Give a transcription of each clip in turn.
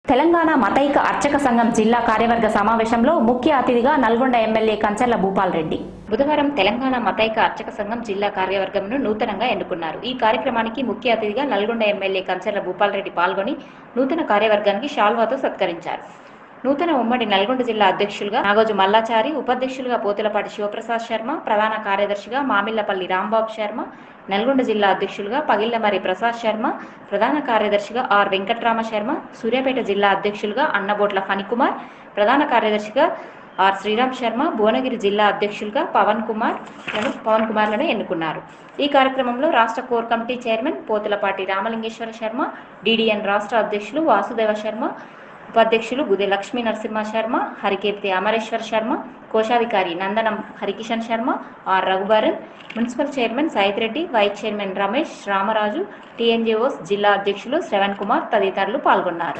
తెలంగాణ మతైక అర్చక సంఘం జిల్లా కార్యవర్గ సమావేశంలో ముఖ్య అతిథిగా నల్గొండ ఎమ్మెల్యే కంచర్ల భూపాల్ రెడ్డి బుధవారం తెలంగాణ మతైక అర్చక సంఘం జిల్లా కార్యవర్గంను నూతనంగా ఎన్నుకున్నారు ఈ కార్యక్రమానికి ముఖ్య అతిథిగా నల్గొండ ఎమ్మెల్యే కంచర్ల భూపాల్ రెడ్డి పాల్గొని నూతన కార్యవర్గానికి షాల్వాతో సత్కరించారు నూతన ఉమ్మడి నల్గొండ జిల్లా అధ్యక్షులుగా నాగోజు మల్లాచారి ఉపాధ్యక్షులుగా పోతులపాటి శివప్రసాద్ శర్మ ప్రధాన కార్యదర్శిగా మామిళ్లపల్లి రాంబాబు శర్మ నల్గొండ జిల్లా అధ్యక్షులుగా పగిళ్లమరి ప్రసాద్ శర్మ ప్రధాన కార్యదర్శిగా ఆర్ వెంకట్రామ శర్మ సూర్యాపేట జిల్లా అధ్యక్షులుగా అన్నబోట్ల ఫణికుమార్ ప్రధాన కార్యదర్శిగా ఆర్ శ్రీరామ్ శర్మ భువనగిరి జిల్లా అధ్యక్షులుగా పవన్ కుమార్ లను పవన్ కుమార్లను ఎన్నుకున్నారు ఈ కార్యక్రమంలో రాష్ట్ర core committee chairman Pothulapati Ramalingeswara Sharma DDN రాష్ట్ర అధ్యక్షులు వాసుదేవ శర్మ ఉపాధ్యక్షులు గుదే లక్ష్మీ నరసింహ శర్మ హరికీర్తి అమరేశ్వర్ శర్మ కోశాధికారి Nandanam Harikishan Sharma R Raghubaran municipal chairman Saith Reddy vice chairman Ramesh Ramaraju TNGOs జిల్లా అధ్యక్షులు శ్రవణ్ కుమార్ తదితరులు పాల్గొన్నారు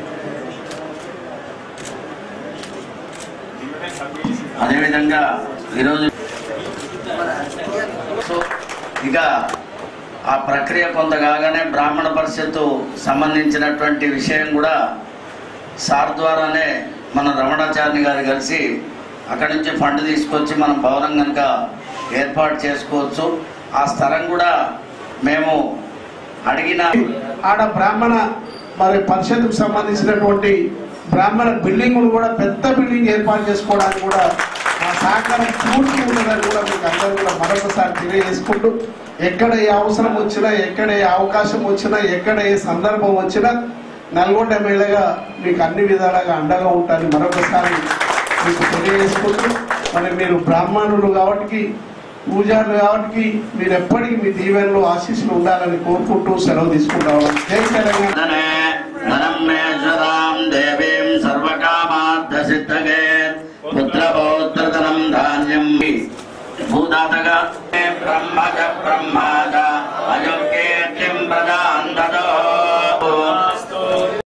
అదేవిధంగా ఈరోజు సో ఇక ఆ ప్రక్రియ కొంత కాగానే బ్రాహ్మణ పరిషత్తు సంబంధించినటువంటి విషయం కూడా సార్ ద్వారానే మన రమణాచార్య గారు కలిసి అక్కడి నుంచి ఫండ్ తీసుకొచ్చి మనం భవనం కనుక ఏర్పాటు చేసుకోవచ్చు ఆ స్థలం కూడా మేము అడిగిన ఆడ బ్రాహ్మణ మరి పరిషత్కు సంబంధించినటువంటి బ్రాహ్మణ బిల్డింగ్ కూడా పెద్ద బిల్డింగ్ ఏర్పాటు చేసుకోవడానికి కూడా మా సహకారం పూర్తి ఉన్నదని కూడా మీకు అందరూ కూడా మరొకసారి తెలియజేసుకుంటూ ఎక్కడ ఏ అవసరం వచ్చినా ఎక్కడ ఏ అవకాశం వచ్చినా ఎక్కడ ఏ సందర్భం వచ్చినా నల్గొండ ఎమ్మెల్యేగా మీకు అన్ని విధాలుగా అండగా ఉంటానని మరొకసారి మీకు తెలియజేసుకుంటూ మరి మీరు బ్రాహ్మణులు కాబట్టి పూజారులు కాబట్టి మీరు ఎప్పటికీ మీ దీవెనలు ఆశీస్సులు ఉండాలని కోరుకుంటూ సెలవు తీసుకుంటాం జై తెలంగాణ ధనే ధనమేశ్వరాం దేవీం సర్వకామార్థసిద్ధగే పుత్రపౌత్రధనం ధాన్యం భూదాతగా బ్రహ్మజ బ్రహ్మాజ అయోగ్యే